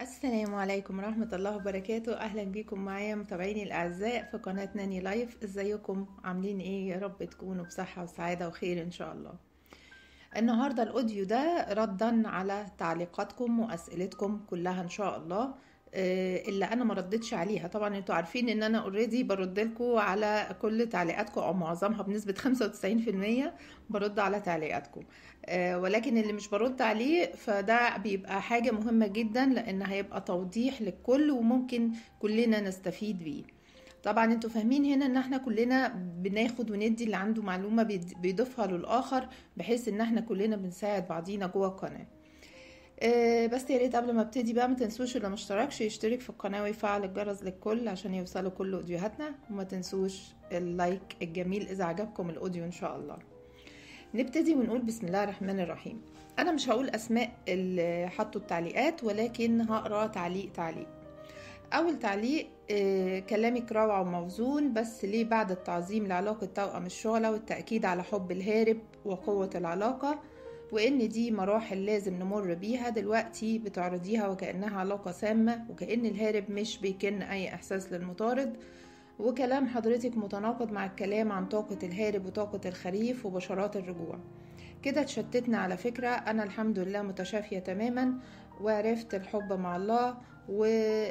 السلام عليكم ورحمة الله وبركاته أهلا بيكم معايا متابعيني الأعزاء في قناة ناني لايف ازيكم عاملين ايه يا رب تكونوا بصحة وسعادة وخير إن شاء الله النهاردة الأوديو ده ردا على تعليقاتكم وأسئلتكم كلها إن شاء الله آه، اللي انا ما ردتش عليها طبعا انتوا عارفين ان انا اوريدي برد لكم على كل تعليقاتكم او معظمها بنسبه 95% برد على تعليقاتكم آه، ولكن اللي مش برد عليه فده بيبقى حاجه مهمه جدا لان هيبقى توضيح للكل وممكن كلنا نستفيد بيه طبعا انتوا فاهمين هنا ان احنا كلنا بناخد وندي اللي عنده معلومه بيد- بيضيفها للاخر بحيث ان احنا كلنا بنساعد بعضينا جوه القناه آه، بس يا ريت قبل ما ابتدي بقى ما تنسوش اللي مشتركش يشترك في القناه ويفعل الجرس للكل عشان يوصلوا كل فيديوهاتنا وما تنسوش اللايك الجميل اذا عجبكم الاوديو ان شاء الله نبتدي ونقول بسم الله الرحمن الرحيم انا مش هقول اسماء اللي حطوا التعليقات ولكن هقرا تعليق تعليق اول تعليق آه، كلامك روعة وموزون بس ليه بعد التعظيم لعلاقة توأم الشعلة والتأكيد على حب الهارب وقوة العلاقة وإن دي مراحل لازم نمر بيها دلوقتي بتعرضيها وكأنها علاقة سامة وكأن الهارب مش بيكن أي إحساس للمطارد وكلام حضرتك متناقض مع الكلام عن طاقة الهارب وطاقة الخريف وبشرات الرجوع كده اتشتتنا على فكرة أنا الحمد لله متشافية تماما وعرفت الحب مع الله و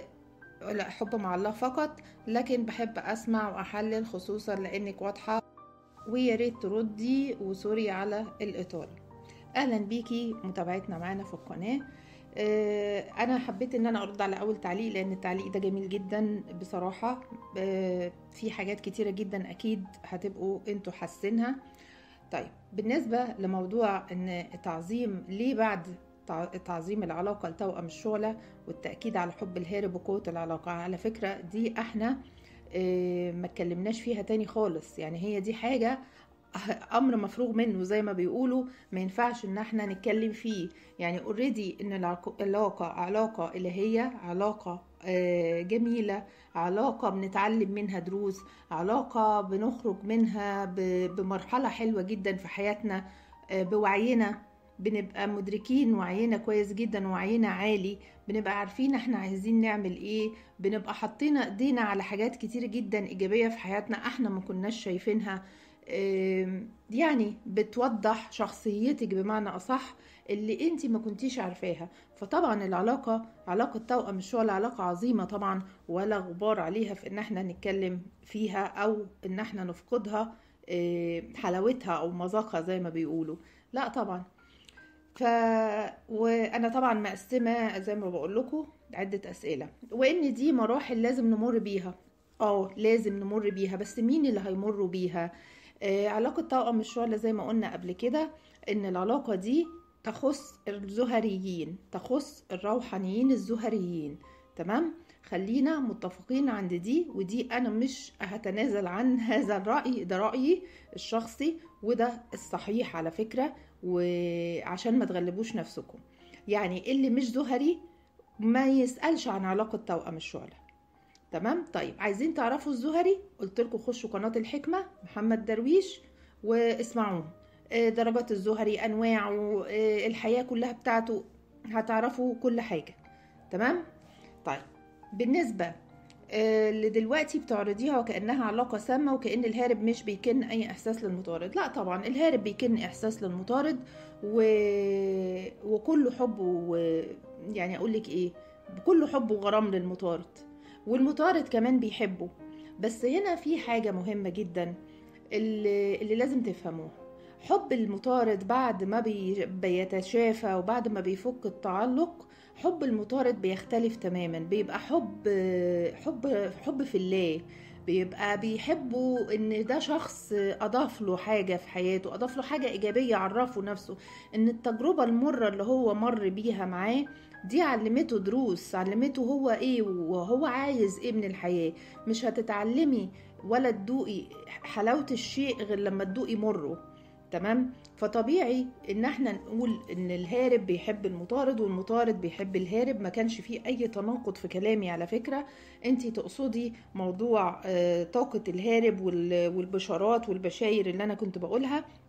لا حب مع الله فقط لكن بحب أسمع وأحلل خصوصا لأنك واضحة ويا ريت تردي وسوري على الإطالة اهلا بيكي متابعتنا معانا في القناه آه، انا حبيت ان انا ارد على اول تعليق لان التعليق ده جميل جدا بصراحه آه، في حاجات كتيره جدا اكيد هتبقوا انتوا حاسينها طيب بالنسبه لموضوع ان تعظيم ليه بعد تع- تعظيم العلاقه لتوأم الشعله والتاكيد على حب الهارب وقوه العلاقه على فكره دي احنا آه، ما اتكلمناش فيها تاني خالص يعني هي دي حاجه امر مفروغ منه زي ما بيقولوا ما ينفعش ان احنا نتكلم فيه يعني اوريدي ان العلاقه علاقه علاقه الهيه علاقه آه، جميله علاقه بنتعلم منها دروس علاقه بنخرج منها ب- بمرحله حلوه جدا في حياتنا آه، بوعينا بنبقى مدركين وعينا كويس جدا وعينا عالي بنبقى عارفين احنا عايزين نعمل ايه بنبقى حاطين ايدينا على حاجات كتير جدا ايجابيه في حياتنا احنا ما كناش شايفينها آم، يعني بتوضح شخصيتك بمعنى اصح اللي انت ما كنتيش عارفاها فطبعا العلاقة علاقة توأم الشعلة علاقة عظيمة طبعا ولا غبار عليها في ان احنا نتكلم فيها او ان احنا نفقدها آم، حلاوتها او مذاقها زي ما بيقولوا لا طبعا ف وانا طبعا مقسمه زي ما بقول لكم عده اسئله وان دي مراحل لازم نمر بيها اه لازم نمر بيها بس مين اللي هيمروا بيها آه علاقه توأم الشعلة زي ما قلنا قبل كده ان العلاقه دي تخص الزهريين تخص الروحانيين الزهريين تمام خلينا متفقين عند دي ودي انا مش هتنازل عن هذا الرأي ده رأيي الشخصي وده الصحيح على فكرة وعشان ما تغلبوش نفسكم يعني اللي مش زهري ما يسألش عن علاقة توأم الشعلة تمام طيب عايزين تعرفوا الزهري قلت لكم خشوا قناة الحكمة محمد درويش واسمعوه آه، درجات الزهري انواعه آه، الحياة كلها بتاعته هتعرفوا كل حاجة تمام طيب بالنسبة آه، اللي دلوقتي بتعرضيها وكأنها علاقة سامة وكأن الهارب مش بيكن أي إحساس للمطارد لا طبعا الهارب بيكن إحساس للمطارد و... وكله حب و... يعني أقول لك إيه بكل حب وغرام للمطارد والمطارد كمان بيحبه بس هنا في حاجة مهمة جدا اللي, اللي لازم تفهموها حب المطارد بعد ما بي... بيتشافى وبعد ما بيفك التعلق حب المطارد بيختلف تماما بيبقى حب حب حب في الله بيبقى بيحبوا ان ده شخص اضاف له حاجة في حياته اضاف له حاجة ايجابية عرفه نفسه ان التجربة المرة اللي هو مر بيها معاه دي علمته دروس علمته هو ايه وهو عايز ايه من الحياة مش هتتعلمي ولا تدوقي حلاوة الشيء غير لما تدوقي مره تمام فطبيعي ان احنا نقول ان الهارب بيحب المطارد والمطارد بيحب الهارب ما كانش فيه اي تناقض في كلامي على فكرة انتي تقصدي موضوع آه، طاقة الهارب وال- والبشارات والبشاير اللي انا كنت بقولها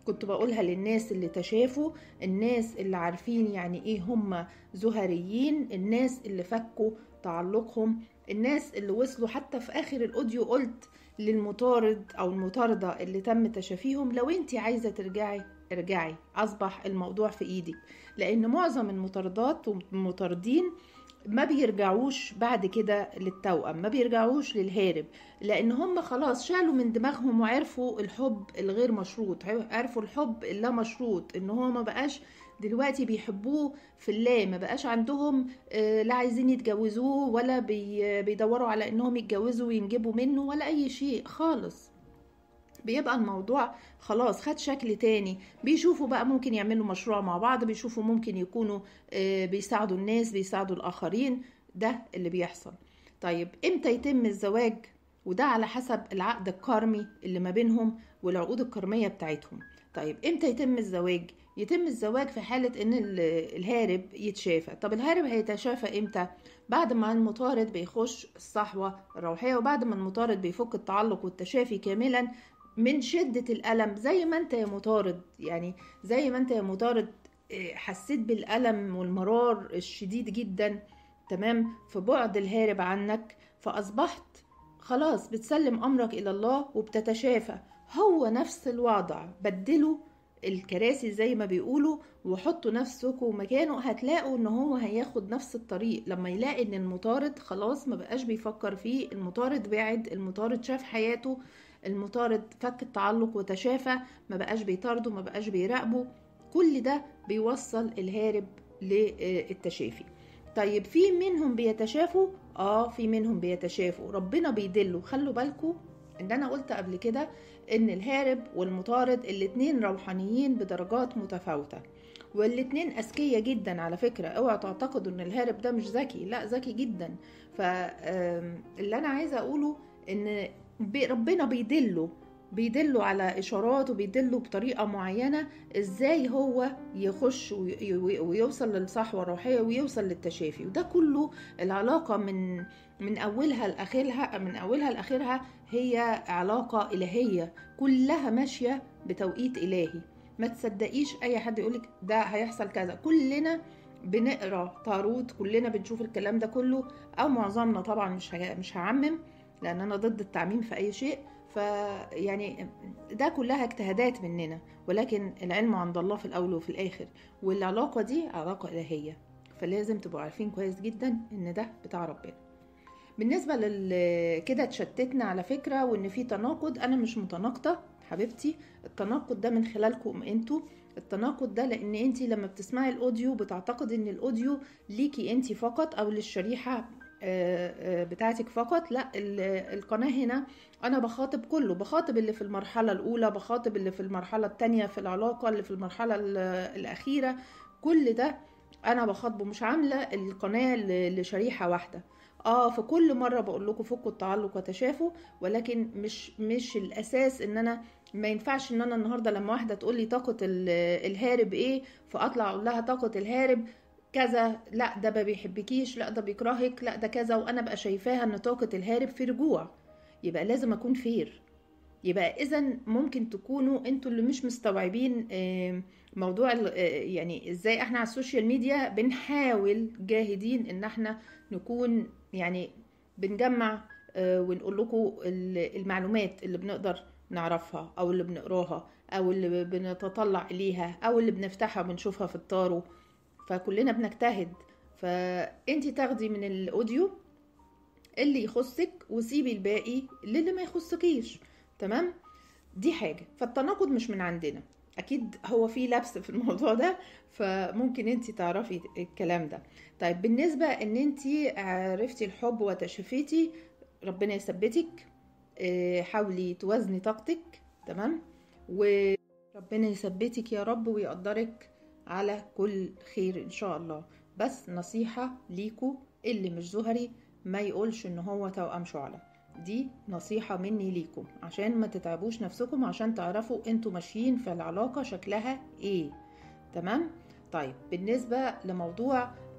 كنت بقولها للناس اللي تشافوا الناس اللي عارفين يعني ايه هم زهريين الناس اللي فكوا تعلقهم الناس اللي وصلوا حتى في اخر الاوديو قلت للمطارد او المطاردة اللي تم تشافيهم لو انت عايزة ترجعي ارجعي اصبح الموضوع في ايدك لان معظم المطاردات والمطاردين ما بيرجعوش بعد كده للتوأم ما بيرجعوش للهارب لان هم خلاص شالوا من دماغهم وعرفوا الحب الغير مشروط عرفوا الحب اللا مشروط ان هو ما بقاش دلوقتي بيحبوه في الله ما بقاش عندهم لا عايزين يتجوزوه ولا بيدوروا على انهم يتجوزوا وينجبوا منه ولا اي شيء خالص بيبقى الموضوع خلاص خد شكل تاني بيشوفوا بقى ممكن يعملوا مشروع مع بعض بيشوفوا ممكن يكونوا بيساعدوا الناس بيساعدوا الآخرين ده اللي بيحصل طيب امتى يتم الزواج وده على حسب العقد الكارمي اللي ما بينهم والعقود الكرمية بتاعتهم طيب امتى يتم الزواج يتم الزواج في حالة ان الهارب يتشافى طب الهارب هيتشافى امتى بعد ما المطارد بيخش الصحوة الروحية وبعد ما المطارد بيفك التعلق والتشافي كاملا من شدة الألم زي ما أنت يا مطارد يعني زي ما أنت يا مطارد حسيت بالألم والمرار الشديد جدا تمام في بعد الهارب عنك فأصبحت خلاص بتسلم أمرك إلى الله وبتتشافى هو نفس الوضع بدلوا الكراسي زي ما بيقولوا وحطوا نفسكم مكانه هتلاقوا ان هو هياخد نفس الطريق لما يلاقي ان المطارد خلاص ما بقاش بيفكر فيه المطارد بعد المطارد شاف حياته المطارد فك التعلق وتشافى ما بقاش بيطارده ما بقاش بيراقبه كل ده بيوصل الهارب للتشافي طيب في منهم بيتشافوا اه في منهم بيتشافوا ربنا بيدله خلوا بالكم ان انا قلت قبل كده ان الهارب والمطارد الاتنين روحانيين بدرجات متفاوته والاتنين اذكياء جدا على فكره اوعى تعتقدوا ان الهارب ده مش ذكي لا ذكي جدا فاللي انا عايزه اقوله ان ربنا بيدله بيدله على اشارات وبيدله بطريقه معينه ازاي هو يخش ويوصل للصحوه الروحيه ويوصل للتشافي وده كله العلاقه من من اولها لاخرها من اولها لاخرها هي علاقه الهيه كلها ماشيه بتوقيت الهي ما تصدقيش اي حد يقولك ده هيحصل كذا كلنا بنقرا طاروت كلنا بنشوف الكلام ده كله او معظمنا طبعا مش مش هعمم لان انا ضد التعميم في اي شيء فيعني ده كلها اجتهادات مننا ولكن العلم عند الله في الاول وفي الاخر والعلاقه دي علاقه الهيه فلازم تبقوا عارفين كويس جدا ان ده بتاع ربنا بالنسبه لل كده اتشتتنا على فكره وان في تناقض انا مش متناقضه حبيبتي التناقض ده من خلالكم انتوا التناقض ده لان انت لما بتسمعي الاوديو بتعتقد ان الاوديو ليكي انت فقط او للشريحه بتاعتك فقط لا القناة هنا أنا بخاطب كله بخاطب اللي في المرحلة الأولى بخاطب اللي في المرحلة التانية في العلاقة اللي في المرحلة الأخيرة كل ده أنا بخاطبه مش عاملة القناة لشريحة واحدة اه في كل مره بقول لكم فكوا التعلق وتشافوا ولكن مش مش الاساس ان انا ما ينفعش ان انا النهارده لما واحده تقول لي طاقه الهارب ايه فاطلع اقول لها طاقه الهارب كذا لا ده ما بيحبكيش لا ده بيكرهك لا ده كذا وانا بقى شايفاها ان طاقه الهارب في رجوع يبقى لازم اكون فير يبقى اذا ممكن تكونوا انتوا اللي مش مستوعبين موضوع يعني ازاي احنا على السوشيال ميديا بنحاول جاهدين ان احنا نكون يعني بنجمع ونقول لكم المعلومات اللي بنقدر نعرفها او اللي بنقراها او اللي بنتطلع اليها او اللي بنفتحها وبنشوفها في الطارو فكلنا بنجتهد فانت تاخدي من الاوديو اللي يخصك وسيبي الباقي للي ما يخصكيش تمام دي حاجة فالتناقض مش من عندنا اكيد هو في لبس في الموضوع ده فممكن انت تعرفي الكلام ده طيب بالنسبة ان انت عرفتي الحب وتشفيتي ربنا يثبتك حاولي توازني طاقتك تمام وربنا يثبتك يا رب ويقدرك على كل خير ان شاء الله بس نصيحة ليكو اللي مش زهري ما يقولش ان هو توأم شعلة دي نصيحة مني ليكم عشان ما تتعبوش نفسكم عشان تعرفوا انتوا ماشيين في العلاقة شكلها ايه تمام طيب بالنسبة لموضوع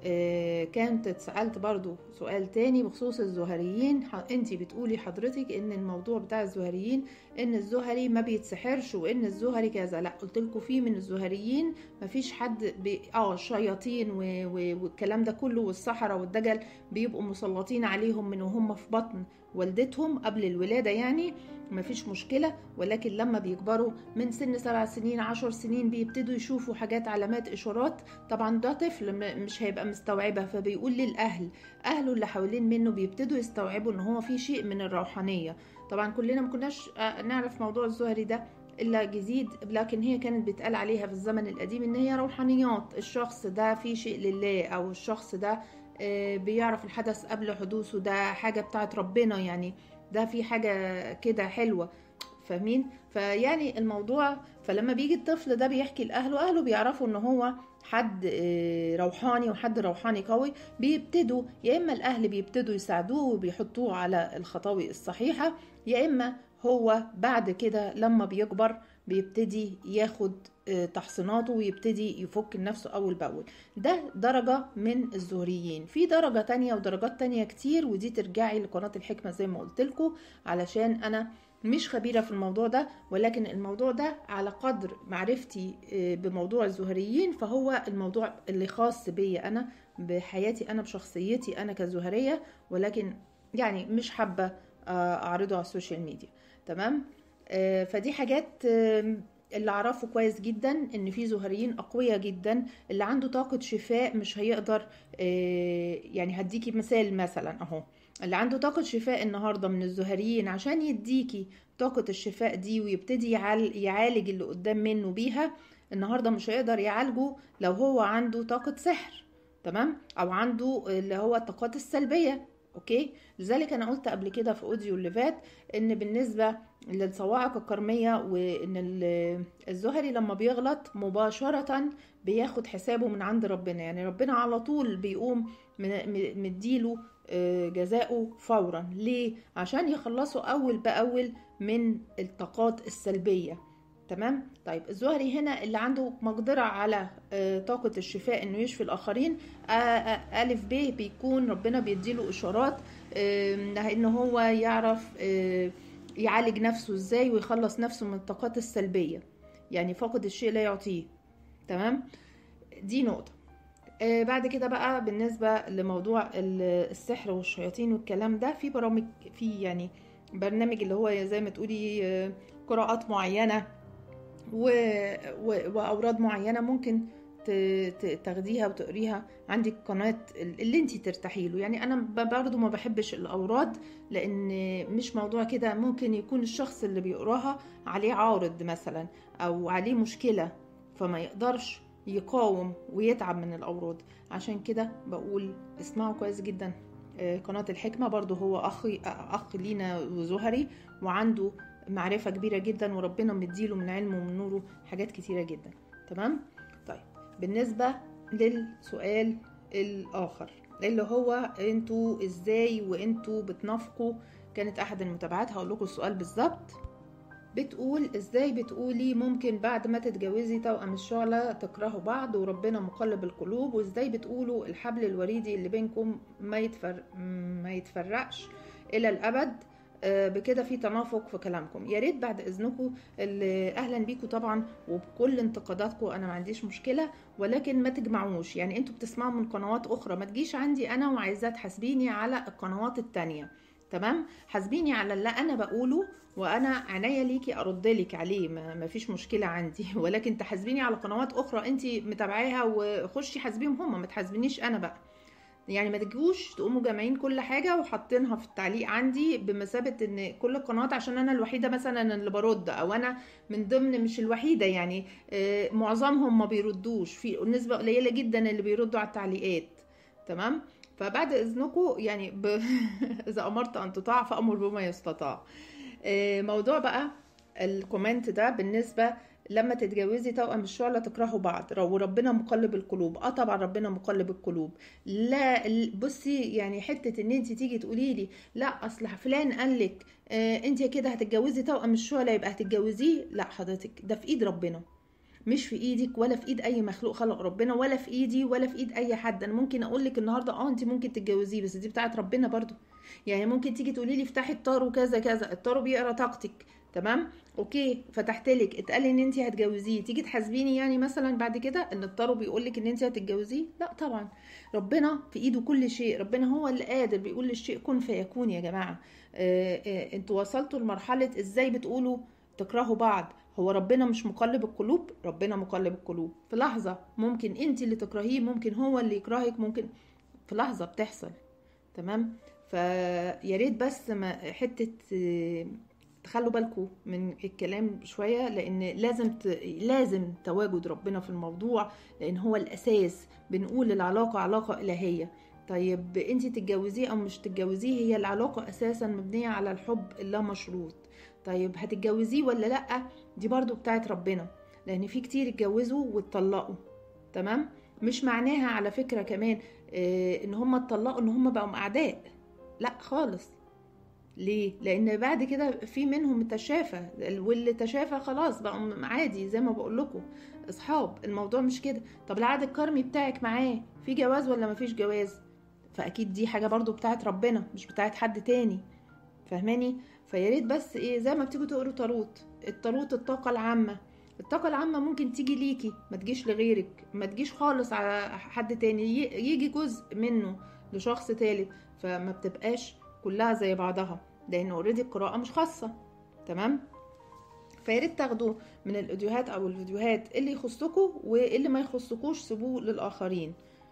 آه، كانت اتسألت برضو سؤال تاني بخصوص الزهريين انت بتقولي حضرتك ان الموضوع بتاع الزهريين ان الزهري ما بيتسحرش وان الزهري كذا لا قلت لكم في من الزهريين ما فيش حد بي... اه الشياطين و... و... والكلام ده كله والسحرة والدجل بيبقوا مسلطين عليهم من وهم في بطن والدتهم قبل الولادة يعني ما فيش مشكلة ولكن لما بيكبروا من سن سبع سنين عشر سنين بيبتدوا يشوفوا حاجات علامات إشارات طبعا ده طفل مش هيبقى مستوعبها فبيقول للأهل أهله اللي حوالين منه بيبتدوا يستوعبوا إن هو في شيء من الروحانية طبعا كلنا ما كناش نعرف موضوع الزهري ده الا جديد لكن هي كانت بيتقال عليها في الزمن القديم ان هي روحانيات الشخص ده في شيء لله او الشخص ده بيعرف الحدث قبل حدوثه ده حاجه بتاعت ربنا يعني ده في حاجه كده حلوه فاهمين فيعني الموضوع فلما بيجي الطفل ده بيحكي لاهله اهله بيعرفوا ان هو حد روحاني وحد روحاني قوي بيبتدوا يا اما الاهل بيبتدوا يساعدوه وبيحطوه على الخطاوي الصحيحه يا اما هو بعد كده لما بيكبر بيبتدي ياخد تحصيناته ويبتدي يفك نفسه أول بأول ده درجة من الزهريين في درجة تانية ودرجات تانية كتير ودي ترجعي لقناة الحكمة زي ما قلت لكم علشان أنا مش خبيرة في الموضوع ده ولكن الموضوع ده على قدر معرفتي بموضوع الزهريين فهو الموضوع اللي خاص بيا أنا بحياتي أنا بشخصيتي أنا كزهرية ولكن يعني مش حابة أعرضه على السوشيال ميديا تمام فدي حاجات اللي اعرفه كويس جدا ان في زهريين اقوياء جدا اللي عنده طاقه شفاء مش هيقدر يعني هديكي مثال مثلا اهو اللي عنده طاقه شفاء النهارده من الزهريين عشان يديكي طاقه الشفاء دي ويبتدي يعالج اللي قدام منه بيها النهارده مش هيقدر يعالجه لو هو عنده طاقه سحر تمام او عنده اللي هو الطاقات السلبيه اوكي لذلك انا قلت قبل كده في اوديو اللي فات ان بالنسبه للصواعق الكرميه وان الزهري لما بيغلط مباشره بياخد حسابه من عند ربنا يعني ربنا على طول بيقوم مديله جزاؤه فورا ليه عشان يخلصوا اول باول من الطاقات السلبيه تمام طيب الزهري هنا اللي عنده مقدرة على طاقة الشفاء انه يشفي الاخرين الف ب بيكون ربنا بيديله اشارات ان هو يعرف يعالج نفسه ازاي ويخلص نفسه من الطاقات السلبية يعني فاقد الشيء لا يعطيه تمام دي نقطة بعد كده بقى بالنسبة لموضوع السحر والشياطين والكلام ده في برامج في يعني برنامج اللي هو زي ما تقولي قراءات معينة و... و... واوراد معينه ممكن ت... ت... تاخديها وتقريها عندك قناه اللي انت ترتاحي له يعني انا برضو ما بحبش الاوراد لان مش موضوع كده ممكن يكون الشخص اللي بيقراها عليه عارض مثلا او عليه مشكله فما يقدرش يقاوم ويتعب من الاوراد عشان كده بقول اسمعوا كويس جدا قناه الحكمه برضو هو اخي اخ لينا وزهري وعنده معرفة كبيرة جدا وربنا مديله من علمه ومن نوره حاجات كتيرة جدا تمام طيب بالنسبة للسؤال الآخر اللي هو انتوا ازاي وانتوا بتنافقوا كانت احد المتابعات هقول لكم السؤال بالظبط بتقول ازاي بتقولي ممكن بعد ما تتجوزي توأم الشعلة تكرهوا بعض وربنا مقلب القلوب وازاي بتقولوا الحبل الوريدي اللي بينكم ما يتفر ما يتفرقش الى الابد بكده في تنافق في كلامكم يا ريت بعد اذنكم اهلا بيكم طبعا وبكل انتقاداتكم انا ما عنديش مشكله ولكن ما تجمعوش يعني انتوا بتسمعوا من قنوات اخرى ما تجيش عندي انا وعايزاه تحاسبيني على القنوات التانية تمام حاسبيني على اللي انا بقوله وانا عناية ليكي ارد لك عليه ما فيش مشكله عندي ولكن تحاسبيني على قنوات اخرى انت متابعاها وخشي حاسبيهم هم ما تحاسبينيش انا بقى يعني ما تجوش تقوموا جامعين كل حاجه وحاطينها في التعليق عندي بمثابه ان كل القنوات عشان انا الوحيده مثلا اللي برد او انا من ضمن مش الوحيده يعني معظمهم ما بيردوش في نسبه قليله جدا اللي بيردوا على التعليقات تمام فبعد اذنكم يعني ب... اذا امرت ان تطاع فامر بما يستطاع موضوع بقى الكومنت ده بالنسبه لما تتجوزي توأم الشعلة تكرهوا بعض وربنا مقلب القلوب اه طبعا ربنا مقلب القلوب لا بصي يعني حته ان انت تيجي تقولي لي لا اصل فلان قال لك آه انت كده هتتجوزي توأم الشعلة يبقى هتتجوزيه لا حضرتك ده في ايد ربنا مش في ايدك ولا في ايد اي مخلوق خلق ربنا ولا في ايدي ولا في ايد اي حد انا ممكن اقول لك النهارده اه انت ممكن تتجوزيه بس دي بتاعت ربنا برضو يعني ممكن تيجي تقولي لي افتحي الطارو كذا كذا الطارو بيقرا طاقتك تمام اوكي فتحت لك اتقال ان انت هتجوزيه تيجي تحاسبيني يعني مثلا بعد كده ان الطارو بيقول لك ان انت هتتجوزيه لا طبعا ربنا في ايده كل شيء ربنا هو اللي قادر بيقول للشيء كن فيكون يا جماعه آه آه انتوا وصلتوا لمرحله ازاي بتقولوا تكرهوا بعض هو ربنا مش مقلب القلوب ربنا مقلب القلوب في لحظه ممكن انت اللي تكرهيه ممكن هو اللي يكرهك ممكن في لحظه بتحصل تمام فيا ريت بس ما حته آه، تخلوا بالكم من الكلام شويه لان لازم ت... لازم تواجد ربنا في الموضوع لان هو الاساس بنقول العلاقه علاقه الهيه طيب انت تتجوزيه او مش تتجوزيه هي العلاقه اساسا مبنيه على الحب اللا مشروط طيب هتتجوزيه ولا لا دي برضو بتاعت ربنا لان في كتير اتجوزوا واتطلقوا تمام مش معناها على فكره كمان اه ان هم اتطلقوا ان هم بقوا اعداء لا خالص ليه؟ لأن بعد كده في منهم تشافى واللي تشافى خلاص بقى عادي زي ما بقول لكم أصحاب الموضوع مش كده طب العقد الكرمي بتاعك معاه في جواز ولا مفيش جواز؟ فأكيد دي حاجة برضو بتاعت ربنا مش بتاعت حد تاني فاهماني؟ فيا ريت بس ايه زي ما بتيجوا تقروا طاروت الطاروت الطاقة العامة الطاقة العامة ممكن تيجي ليكي ما تجيش لغيرك ما تجيش خالص على حد تاني يجي جزء منه لشخص تالت فما بتبقاش كلها زي بعضها لان اوريدي القراءه مش خاصه تمام فياريت تاخدوا من الاوديوهات او الفيديوهات اللي يخصكوا واللي ما يخصكوش سيبوه للاخرين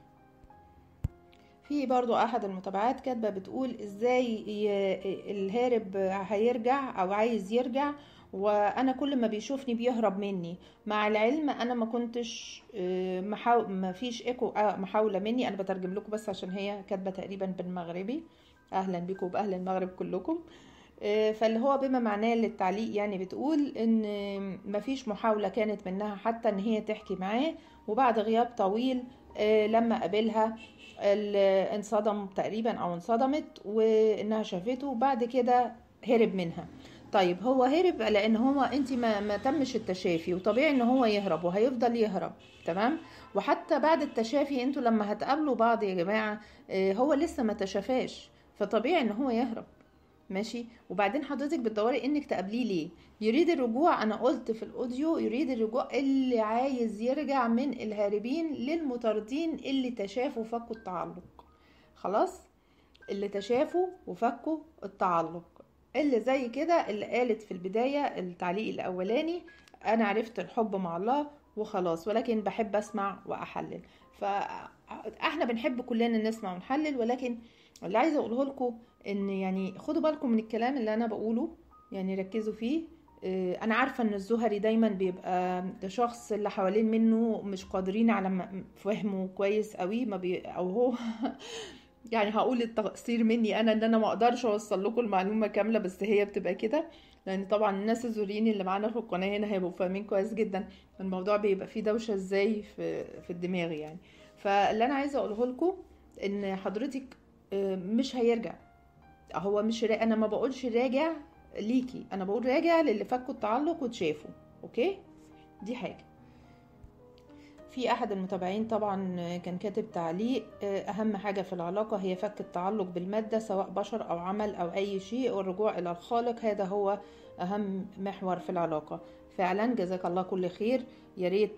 في برضو احد المتابعات كاتبه بتقول ازاي الهارب هيرجع او عايز يرجع وانا كل ما بيشوفني بيهرب مني مع العلم انا ما كنتش محاو... ما فيش ايكو محاوله مني انا بترجم لكم بس عشان هي كاتبه تقريبا بالمغربي اهلا بكم باهل المغرب كلكم فاللي هو بما معناه للتعليق يعني بتقول ان مفيش محاولة كانت منها حتى ان هي تحكي معاه وبعد غياب طويل لما قابلها انصدم تقريبا او انصدمت وانها شافته وبعد كده هرب منها طيب هو هرب لان هو انت ما, ما تمش التشافي وطبيعي ان هو يهرب وهيفضل يهرب تمام وحتى بعد التشافي انتوا لما هتقابلوا بعض يا جماعه هو لسه ما تشافاش فطبيعي ان هو يهرب ماشي وبعدين حضرتك بتدوري انك تقابليه ليه يريد الرجوع انا قلت في الاوديو يريد الرجوع اللي عايز يرجع من الهاربين للمطاردين اللي تشافوا فكوا التعلق خلاص اللي تشافوا وفكوا التعلق اللي زي كده اللي قالت في البداية التعليق الاولاني انا عرفت الحب مع الله وخلاص ولكن بحب اسمع واحلل فاحنا بنحب كلنا نسمع ونحلل ولكن اللي عايزه اقوله لكم ان يعني خدوا بالكم من الكلام اللي انا بقوله يعني ركزوا فيه انا عارفه ان الزهري دايما بيبقى شخص اللي حوالين منه مش قادرين على فهمه كويس قوي ما بي او هو يعني هقول التقصير مني انا ان انا ما اقدرش اوصل لكم المعلومه كامله بس هي بتبقى كده لان طبعا الناس الزوريين اللي معانا في القناه هنا هيبقوا فاهمين كويس جدا الموضوع بيبقى فيه دوشه ازاي في في الدماغ يعني فاللي انا عايزه اقوله لكم ان حضرتك مش هيرجع هو مش را... انا ما بقولش راجع ليكي انا بقول راجع للي فكوا التعلق وتشافوا اوكي دي حاجه في احد المتابعين طبعا كان كاتب تعليق اهم حاجه في العلاقه هي فك التعلق بالماده سواء بشر او عمل او اي شيء والرجوع الى الخالق هذا هو اهم محور في العلاقه فعلا جزاك الله كل خير يا ريت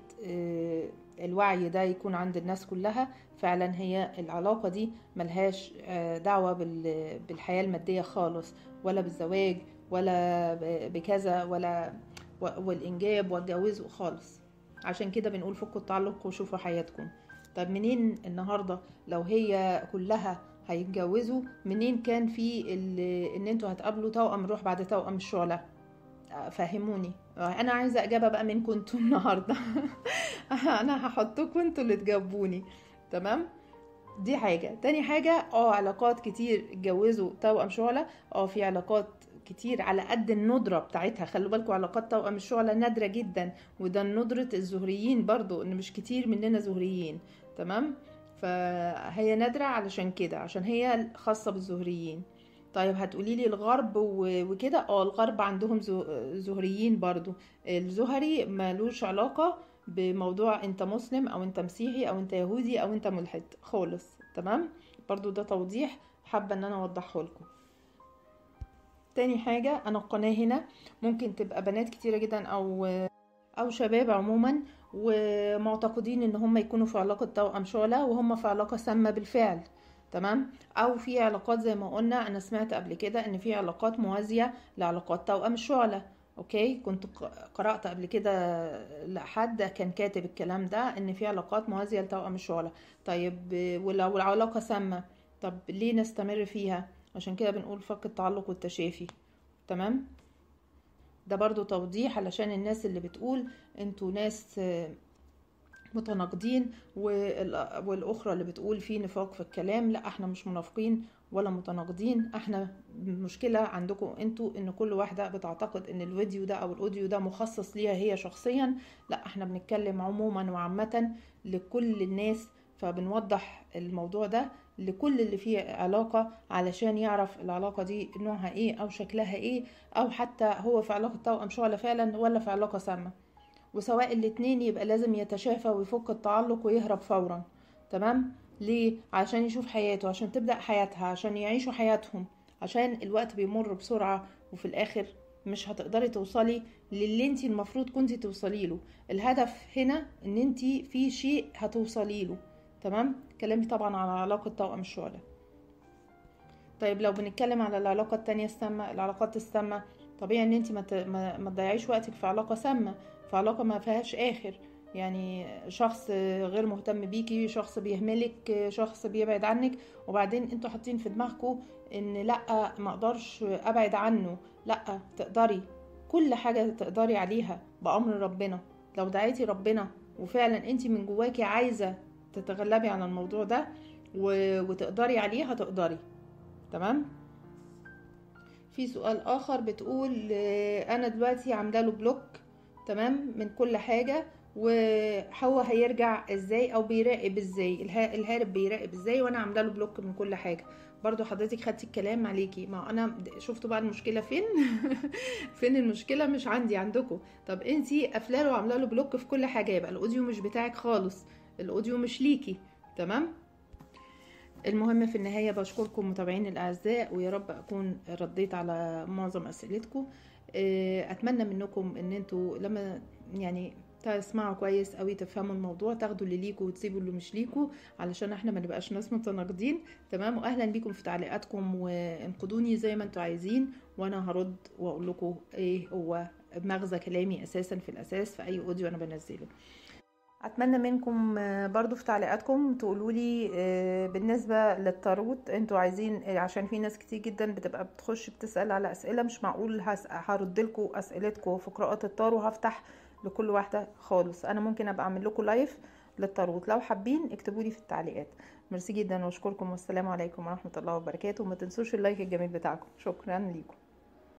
الوعي ده يكون عند الناس كلها فعلا هي العلاقة دي ملهاش دعوة بالحياة المادية خالص ولا بالزواج ولا بكذا ولا والإنجاب والجواز خالص عشان كده بنقول فكوا التعلق وشوفوا حياتكم طب منين النهاردة لو هي كلها هيتجوزوا منين كان في ان انتوا هتقابلوا توأم روح بعد توأم الشعلة فهموني انا عايزه اجابه بقى منكم انتوا النهارده انا هحطكم انتوا اللي تجاوبوني تمام دي حاجه تاني حاجه اه علاقات كتير اتجوزوا توأم شعله اه في علاقات كتير على قد الندرة بتاعتها خلوا بالكم علاقات توأم الشعلة نادرة جدا وده ندرة الزهريين برضو ان مش كتير مننا زهريين تمام فهي نادرة علشان كده عشان هي خاصة بالزهريين طيب هتقولي لي الغرب وكده اه الغرب عندهم زهريين برضو الزهري ملوش علاقة بموضوع انت مسلم او انت مسيحي او انت يهودي او انت ملحد خالص تمام برضو ده توضيح حابة ان انا اوضحه لكم تاني حاجة انا القناة هنا ممكن تبقى بنات كتيرة جدا او او شباب عموما ومعتقدين ان هم يكونوا في علاقة توأم شعلة وهم في علاقة سامة بالفعل تمام او في علاقات زي ما قلنا انا سمعت قبل كده ان في علاقات موازية لعلاقات توأم الشعلة اوكي كنت قرأت قبل كده لحد كان كاتب الكلام ده ان في علاقات موازية لتوأم الشعلة طيب ولو العلاقة سامة طب ليه نستمر فيها عشان كده بنقول فك التعلق والتشافي تمام ده برضو توضيح علشان الناس اللي بتقول انتوا ناس متناقضين والاخرى اللي بتقول في نفاق في الكلام لا احنا مش منافقين ولا متناقضين احنا المشكله عندكم انتوا ان كل واحده بتعتقد ان الفيديو ده او الاوديو ده مخصص ليها هي شخصيا لا احنا بنتكلم عموما وعامه لكل الناس فبنوضح الموضوع ده لكل اللي فيه علاقة علشان يعرف العلاقة دي نوعها ايه او شكلها ايه او حتى هو في علاقة توأم شعلة فعلا ولا في علاقة سامة وسواء الاتنين يبقى لازم يتشافى ويفك التعلق ويهرب فورا تمام ليه عشان يشوف حياته عشان تبدأ حياتها عشان يعيشوا حياتهم عشان الوقت بيمر بسرعة وفي الاخر مش هتقدري توصلي للي انت المفروض كنتي توصلي له الهدف هنا ان انت في شيء هتوصلي له تمام كلامي طبعا على علاقة توأم الشعلة طيب لو بنتكلم على العلاقة التانية السامة العلاقات السامة طبيعي ان انت ما, ما تضيعيش وقتك في علاقة سامة في علاقة ما فيهاش اخر يعني شخص غير مهتم بيكي شخص بيهملك شخص بيبعد عنك وبعدين انتوا حاطين في دماغكم ان لا ما اقدرش ابعد عنه لا تقدري كل حاجة تقدري عليها بأمر ربنا لو دعيتي ربنا وفعلا انت من جواكي عايزة تتغلبي على الموضوع ده وتقدري عليه هتقدري تمام في سؤال اخر بتقول انا دلوقتي عامله له بلوك تمام من كل حاجه وهو هيرجع ازاي او بيراقب ازاي الهارب بيراقب ازاي وانا عامله له بلوك من كل حاجه برضو حضرتك خدتي الكلام عليكي ما انا شفتوا بقى المشكله فين فين المشكله مش عندي عندكم طب انتي قافله له وعامله له بلوك في كل حاجه يبقى الاوديو مش بتاعك خالص الاوديو مش ليكي تمام المهم في النهايه بشكركم متابعين الاعزاء ويا رب اكون رديت على معظم اسئلتكم اتمنى منكم ان انتوا لما يعني تسمعوا كويس قوي تفهموا الموضوع تاخدوا اللي ليكوا وتسيبوا اللي مش ليكوا علشان احنا ما نبقاش ناس متناقضين تمام واهلا بيكم في تعليقاتكم وانقدوني زي ما انتوا عايزين وانا هرد واقول لكم ايه هو مغزى كلامي اساسا في الاساس في اي اوديو انا بنزله اتمنى منكم برضو في تعليقاتكم تقولوا لي بالنسبه للتاروت انتوا عايزين عشان في ناس كتير جدا بتبقى بتخش بتسال على اسئله مش معقول هرد لكم اسئلتكم في قراءات التارو هفتح لكل واحده خالص انا ممكن ابقى اعمل لكم لايف للتاروت لو حابين اكتبوا لي في التعليقات ميرسي جدا واشكركم والسلام عليكم ورحمه الله وبركاته وما تنسوش اللايك الجميل بتاعكم شكرا ليكم